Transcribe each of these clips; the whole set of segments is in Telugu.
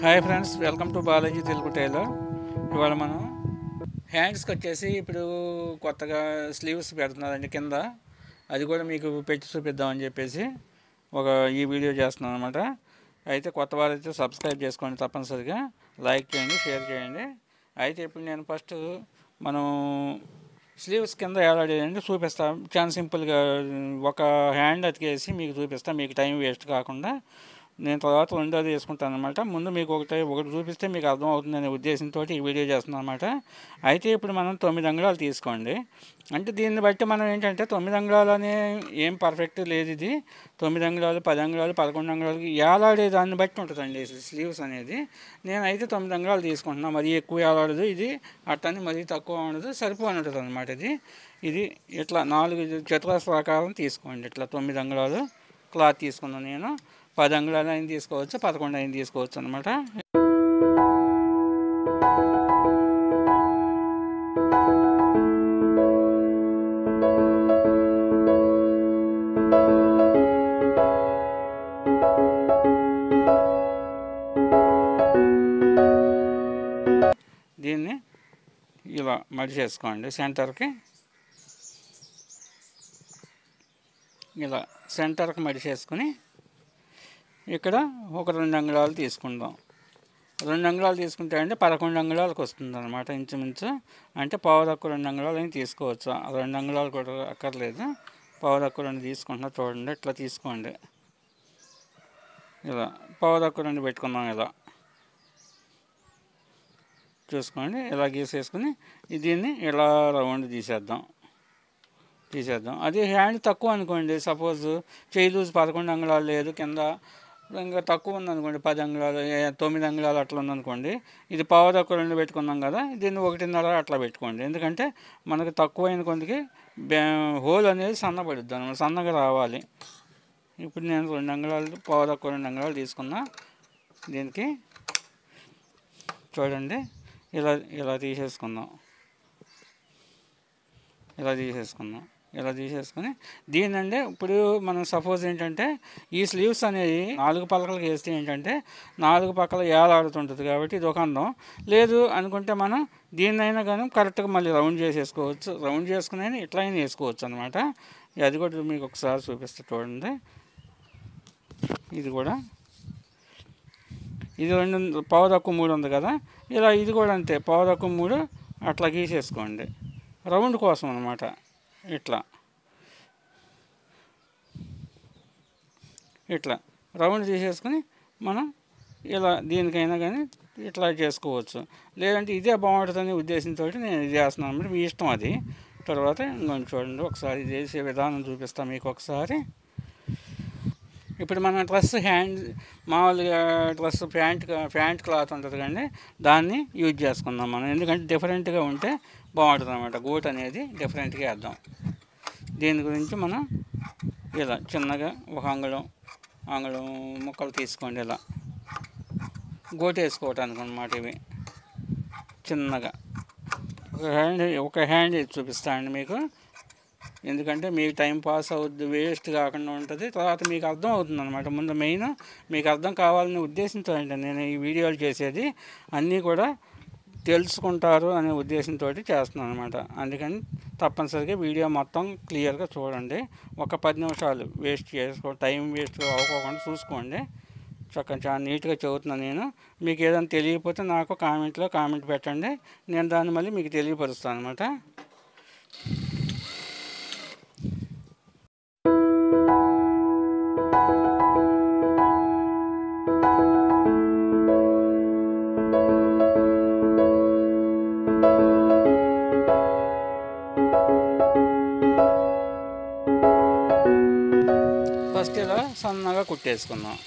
hi friends welcome to Balaji Telugu tailor ఇవాళ మనం హ్యాండ్స్కి వచ్చేసి ఇప్పుడు కొత్తగా స్లీవ్స్ పెడుతున్నారండి కింద అది కూడా మీకు పెట్టి చూపిద్దామని చెప్పేసి ఒక ఈ వీడియో చేస్తున్నాను అనమాట అయితే కొత్త వారైతే సబ్స్క్రైబ్ చేసుకోండి తప్పనిసరిగా లైక్ చేయండి షేర్ చేయండి అయితే ఇప్పుడు నేను ఫస్ట్ మనం స్లీవ్స్ కింద ఏలాడేదండి చూపిస్తా చాలా సింపుల్గా ఒక హ్యాండ్ అతికేసి మీకు చూపిస్తా మీకు టైం వేస్ట్ కాకుండా నేను తర్వాత రెండోది వేసుకుంటాను అనమాట ముందు మీకు ఒకటి ఒకటి చూపిస్తే మీకు అర్థం అవుతుందనే ఉద్దేశంతో ఈ వీడియో చేస్తున్నాను అనమాట అయితే ఇప్పుడు మనం తొమ్మిది అంగుళాలు తీసుకోండి అంటే దీన్ని బట్టి మనం ఏంటంటే తొమ్మిది అంగుళాలు అనే ఏం పర్ఫెక్ట్ లేదు ఇది తొమ్మిది అంగుళాలు పది అంగుళాలు పదకొండు అంగుళాలు ఏలాడే దాన్ని బట్టి ఉంటుందండి స్లీవ్స్ అనేది నేనైతే తొమ్మిది అంగుళాలు తీసుకుంటున్నా మరీ ఎక్కువ ఏలాడదు ఇది అట్టని మరీ తక్కువ ఉండదు సరిపోని ఉంటుంది అనమాట ఇది ఇది ఇట్లా నాలుగు చతురస్రాకారం తీసుకోండి ఇట్లా తొమ్మిది అంగుళాలు క్లాత్ తీసుకున్నాను నేను పది అంగుళాలు అయిన తీసుకోవచ్చు పదకొండు అయిన తీసుకోవచ్చు అనమాట దీన్ని ఇలా మడిచేసుకోండి సెంటర్కి ఇలా సెంటర్కి మడిచేసుకుని ఇక్కడ ఒక రెండు అంగుళాలు తీసుకుందాం రెండు అంగుళాలు తీసుకుంటే అంటే పదకొండు అంగుళాలకు వస్తుంది అనమాట ఇంచుమించు అంటే పావు తక్కువ రెండు అంగుళాలు అని తీసుకోవచ్చు ఆ రెండు అంగుళాలు కూడా అక్కర్లేదు పావు తక్కువ రెండు తీసుకుంటున్నా చూడండి ఇట్లా తీసుకోండి ఇలా పావు తక్కువ రెండు పెట్టుకున్నాం ఇలా చూసుకోండి ఇలా గీసేసుకుని దీన్ని ఇలా రౌండ్ తీసేద్దాం తీసేద్దాం అదే హ్యాండ్ తక్కువ అనుకోండి సపోజ్ చేయి లూజ్ పదకొండు అంగుళాలు లేదు కింద ఇంకా తక్కువ ఉందనుకోండి పది అంగుళాలు ఏ- తొమ్మిది అంగుళాలు అట్లా ఉందనుకోండి ఇది పావు తక్కువ రెండు పెట్టుకున్నాం కదా దీన్ని ఒకటిన్నర అట్లా పెట్టుకోండి ఎందుకంటే మనకు తక్కువ అయిన కొందికి బ్యా- హోల్ అనేది సన్నపడుద్ది అనమాట సన్నగా రావాలి ఇప్పుడు నేను రెండు అంగుళాలు పావు తక్కువ రెండు అంగుళాలు తీసుకున్నా దీనికి చూడండి ఇలా ఇలా తీసేసుకుందాం ఇలా తీసేసుకుందాం ఇలా తీసేసుకుని దీనండి ఇప్పుడు మనం సపోజ్ ఏంటంటే ఈ స్లీవ్స్ అనేది నాలుగు పలకలకు వేస్తే ఏంటంటే నాలుగు పక్కల ఏలాడుతుంటుంది కాబట్టి ఇది ఒక అందం లేదు అనుకుంటే మనం దీన్నైనా కానీ కరెక్ట్గా మళ్ళీ రౌండ్ చేసేసుకోవచ్చు రౌండ్ చేసుకుని ఇట్లా అయినా వేసుకోవచ్చు అనమాట అది కూడా మీకు ఒకసారి చూపిస్తే చూడండి ఇది కూడా ఇది రెండు పావు తక్కువ మూడు ఉంది కదా ఇలా ఇది కూడా అంతే పావు తక్కువ మూడు అట్లా గీసేసుకోండి రౌండ్ కోసం అనమాట ఇట్లా ఇట్లా రౌండ్ తీసేసుకుని మనం ఇలా దీనికైనా కానీ ఇట్లా చేసుకోవచ్చు లేదంటే ఇదే బాగుంటుందనే ఉద్దేశంతో నేను ఇది చేస్తున్నాను అనమాట మీ ఇష్టం అది తర్వాత ఇంకొంచెం చూడండి ఒకసారి ఇది చేసే విధానం చూపిస్తాను మీకు ఒకసారి ఇప్పుడు మన డ్రెస్ హ్యాండ్ మామూలుగా డ్రెస్ ప్యాంట్ ప్యాంట్ క్లాత్ ఉంటుంది కండి దాన్ని యూజ్ చేసుకుందాం మనం ఎందుకంటే డిఫరెంట్గా ఉంటే బాగుంటుంది అనమాట గోట్ అనేది డిఫరెంట్గా వేద్దాం దీని గురించి మనం ఇలా చిన్నగా ఒక అంగుళం అంగుళం ముక్కలు తీసుకోండి ఇలా గోటు వేసుకోవటానికి అనమాట ఇవి చిన్నగా ఒక హ్యాండ్ ఒక హ్యాండ్ చూపిస్తానండి మీకు ఎందుకంటే మీకు టైం పాస్ అవుద్ది వేస్ట్ కాకుండా ఉంటుంది తర్వాత మీకు అర్థం అవుతుంది అనమాట ముందు మెయిన్ మీకు అర్థం కావాలనే ఉద్దేశంతో అంటే నేను ఈ వీడియోలు చేసేది అన్నీ కూడా తెలుసుకుంటారు అనే ఉద్దేశంతో చేస్తున్నాను అనమాట అందుకని తప్పనిసరిగా వీడియో మొత్తం క్లియర్గా చూడండి ఒక పది నిమిషాలు వేస్ట్ చేసుకో టైం వేస్ట్ అవ్వకోకుండా చూసుకోండి చక్కగా చాలా నీట్గా చదువుతున్నాను నేను మీకు ఏదైనా తెలియకపోతే నాకు కామెంట్లో కామెంట్ పెట్టండి నేను దాన్ని మళ్ళీ మీకు తెలియపరుస్తాను అనమాట ఫస్ట్ ఇలా సన్నగా కుట్టేసుకుందాం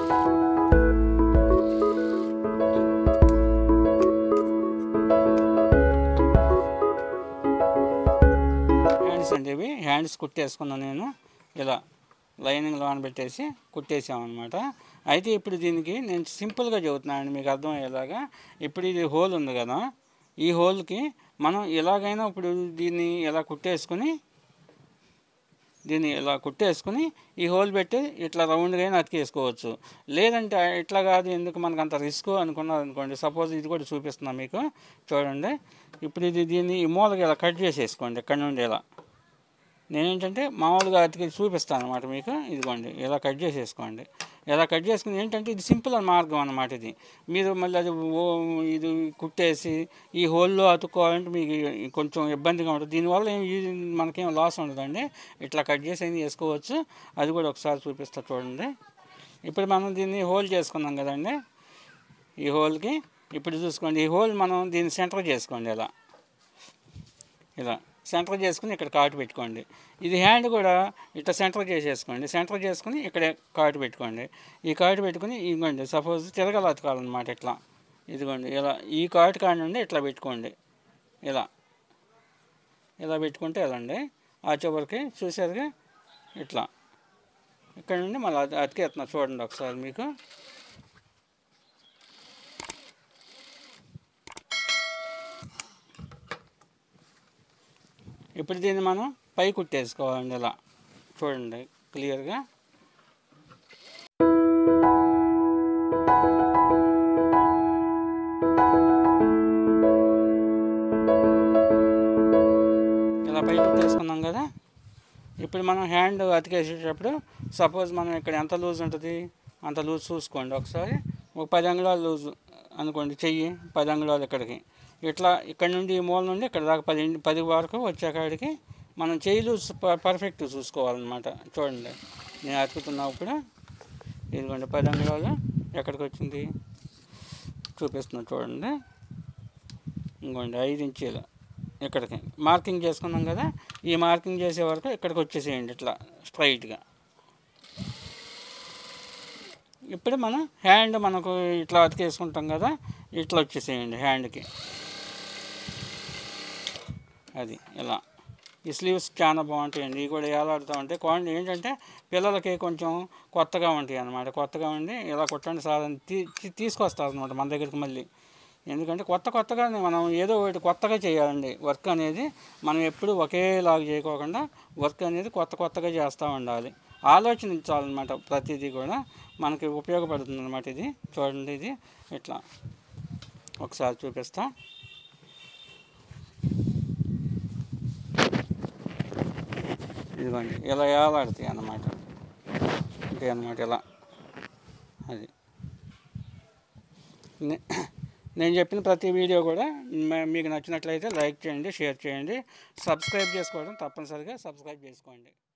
హ్యాండ్స్ అండి ఇవి హ్యాండ్స్ కుట్టేసుకున్నాను నేను ఇలా లైనింగ్ లోన్ పెట్టేసి కుట్టేసామన్నమాట అయితే ఇప్పుడు దీనికి నేను సింపుల్గా చెబుతున్నాను మీకు అర్థమయ్యేలాగా ఇప్పుడు ఇది హోల్ ఉంది కదా ఈ హోల్కి మనం ఎలాగైనా ఇప్పుడు దీన్ని ఇలా కుట్టేసుకుని దీన్ని ఇలా కుట్టేసుకుని ఈ హోల్ పెట్టి ఇట్లా రౌండ్గా అయినా అతికేసుకోవచ్చు లేదంటే ఇట్లా కాదు ఎందుకు మనకు అంత రిస్క్ అనుకున్నారు అనుకోండి సపోజ్ ఇది కూడా చూపిస్తున్నా మీకు చూడండి ఇప్పుడు ఇది దీన్ని ఈ మూలకి ఇలా కట్ చేసేసుకోండి ఇక్కడ నుండి ఇలా నేనేంటంటే మామూలుగా అతికి చూపిస్తాను అనమాట మీకు ఇదిగోండి ఇలా కట్ చేసేసుకోండి ఇలా కట్ చేసుకుని ఏంటంటే ఇది సింపుల్ మార్గం అన్నమాట ఇది మీరు మళ్ళీ అది ఓ ఇది కుట్టేసి ఈ హోల్లో అతుక్కోవాలంటే మీకు కొంచెం ఇబ్బందిగా ఉంటుంది దీనివల్ల ఏం యూజ్ మనకేం లాస్ ఉండదండి ఇట్లా కట్ చేసి అయినా వేసుకోవచ్చు అది కూడా ఒకసారి చూపిస్తా చూడండి ఇప్పుడు మనం దీన్ని హోల్ చేసుకున్నాం కదండి ఈ హోల్కి ఇప్పుడు చూసుకోండి ఈ హోల్ మనం దీన్ని సెంటర్ చేసుకోండి ఇలా ఇలా సెంటర్ చేసుకుని ఇక్కడ కాటు పెట్టుకోండి ఇది హ్యాండ్ కూడా ఇట్లా సెంటర్ చేసేసుకోండి సెంటర్ చేసుకుని ఇక్కడ కాటు పెట్టుకోండి ఈ కాటు పెట్టుకుని ఇదిగోండి సపోజ్ తిరగల అతకాలన్నమాట ఇట్లా ఇదిగోండి ఇలా ఈ కాటు కాడి నుండి ఇట్లా పెట్టుకోండి ఇలా ఇలా పెట్టుకుంటే ఎలాండి ఆ చివరికి చూసారుగా ఇట్లా ఇక్కడ నుండి మళ్ళీ అది అతికేస్తున్నా చూడండి ఒకసారి మీకు ఇప్పుడు దీన్ని మనం పై కుట్టేసుకోవాలండి ఇలా చూడండి క్లియర్గా ఇలా పై కుట్టేసుకున్నాం కదా ఇప్పుడు మనం హ్యాండ్ అతికేసేటప్పుడు సపోజ్ మనం ఇక్కడ ఎంత లూజ్ ఉంటుంది అంత లూజ్ చూసుకోండి ఒకసారి ఒక పది అంగుళాలు లూజ్ అనుకోండి చెయ్యి పది అంగుళాలు ఇక్కడికి ఇట్లా ఇక్కడ నుండి ఈ మూల నుండి ఇక్కడ దాకా పది పది వరకు వచ్చేకాడికి మనం చెయ్యి లూజ్ ప- పర్ఫెక్ట్ చూసుకోవాలన్నమాట చూడండి నేను అతుకుతున్నా ఇప్పుడు ఇదిగోండి పది అంగుళాలు ఎక్కడికి వచ్చింది చూపిస్తున్నా చూడండి ఇంకోండి ఐదు ఇంచీలు ఇక్కడికి మార్కింగ్ చేసుకున్నాం కదా ఈ మార్కింగ్ చేసే వరకు ఇక్కడికి వచ్చేసేయండి ఇట్లా స్ట్రైట్గా ఇప్పుడు మనం హ్యాండ్ మనకు ఇట్లా అతికేసుకుంటాం కదా ఇట్లా వచ్చేసేయండి హ్యాండ్కి అది ఇలా ఈ స్లీవ్స్ చాలా బాగుంటాయండి ఇవి కూడా ఏలాడుతూ ఉంటాయి కాండి ఏంటంటే పిల్లలకి కొంచెం కొత్తగా ఉంటాయి అన్నమాట కొత్తగా ఉండి ఇలా కొట్టండి సార్ అని తీ తీ- తీసుకొస్తారు అనమాట మన దగ్గరికి మళ్ళీ ఎందుకంటే కొత్త కొత్తగా మనం ఏదో ఒకటి కొత్తగా చేయాలండి వర్క్ అనేది మనం ఎప్పుడు ఒకేలాగా చేయకోకుండా వర్క్ అనేది కొత్త కొత్తగా చేస్తూ ఉండాలి ఆలోచించాలన్నమాట ప్రతిదీ కూడా మనకి ఉపయోగపడుతుంది అనమాట ఇది చూడండి ఇది ఇట్లా ఒకసారి చూపిస్తా ఇదిగోండి ఇలా ఏలాడుతాయి అన్నమాట ఉంటాయి అన్నమాట ఇలా అది నే- నేను చెప్పిన ప్రతి వీడియో కూడా మ- మీకు నచ్చినట్లయితే లైక్ చేయండి షేర్ చేయండి సబ్స్క్రైబ్ చేసుకోవడం తప్పనిసరిగా సబ్స్క్రైబ్ చేసుకోండి